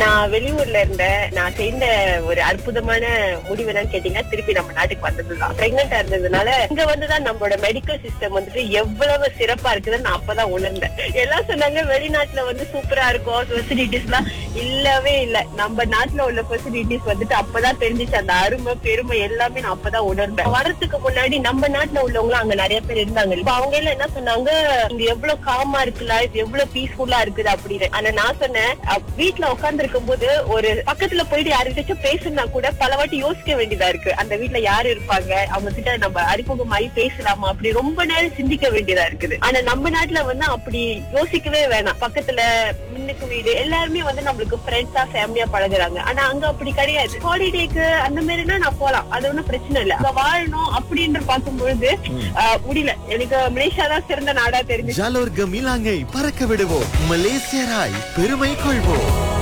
நான் வெளியூர்ல இருந்தேன் நான் செய்த ஒரு அற்புதமான முடிவு என்னன்னு கேட்டீங்கன்னா திருப்பி நம்ம நாட்டுக்கு வந்ததுதான் பிரெக்னெண்டா இருந்ததுனால இங்க வந்துதான் நம்மளோட மெடிக்கல் சிஸ்டம் வந்துட்டு எவ்வளவு சிறப்பா இருக்குதுன்னு நான் அப்பதான் உணர்ந்தேன் எல்லாம் சொன்னாங்க வெளிநாட்டுல வந்து சூப்பரா இருக்கும் ஃபெசிலிட்டிஸ் எல்லாம் இல்லவே இல்ல நம்ம நாட்டுல உள்ள ஃபெசிலிட்டிஸ் வந்துட்டு அப்பதான் தெரிஞ்சுச்சு அந்த அருமை பெருமை எல்லாமே நான் அப்பதான் உணர்ந்தேன் வரதுக்கு முன்னாடி நம்ம நாட்டுல உள்ளவங்க அங்க நிறைய பேர் இருந்தாங்க இப்ப அவங்க எல்லாம் என்ன சொன்னாங்க இங்க எவ்வளவு காமா இருக்கு லைஃப் எவ்வளவு பீஸ்ஃபுல்லா இருக்குது அப்படின்னு ஆனா நான் சொன்னேன் அஹ், வீட்ல உட்கார்ந்து இருக்கும்போது ஒரு பக்கத்துல போயிட்டு யாருக்கிட்டாச்சும் பேசுனா கூட பல வாட்டி யோசிக்க வேண்டியதா இருக்கு அந்த வீட்ல யாரு இருப்பாங்க அவங்க கிட்ட நம்ம அறிமுகமாயி பேசலாமா அப்படி ரொம்ப நேரம் சிந்திக்க வேண்டியதா இருக்குது ஆனா நம்ம நாட்டுல வந்து அப்படி யோசிக்கவே வேணாம் பக்கத்துல முன்னுக்கு வீடு எல்லாருமே வந்து நம்மளுக்கு ஃப்ரெண்ட்ஸா ஃபேமிலியா பழகுறாங்க ஆனா அங்க அப்படி கிடையாது ஹாலிடேக்கு அந்த மாதிரினா நான் போலாம் அது ஒண்ணும் பிரச்சனை இல்ல அங்க வாழணும் அப்படின்னு பார்க்கும்பொழுது ஆஹ், முடியல எனக்கு மலேசியா தான் சிறந்த நாடா தெரிஞ்சு ஜாலோர் கமிலாங்கை பறக்க விடுவோம் மலேசியராய் பெருமை கொள்வோம்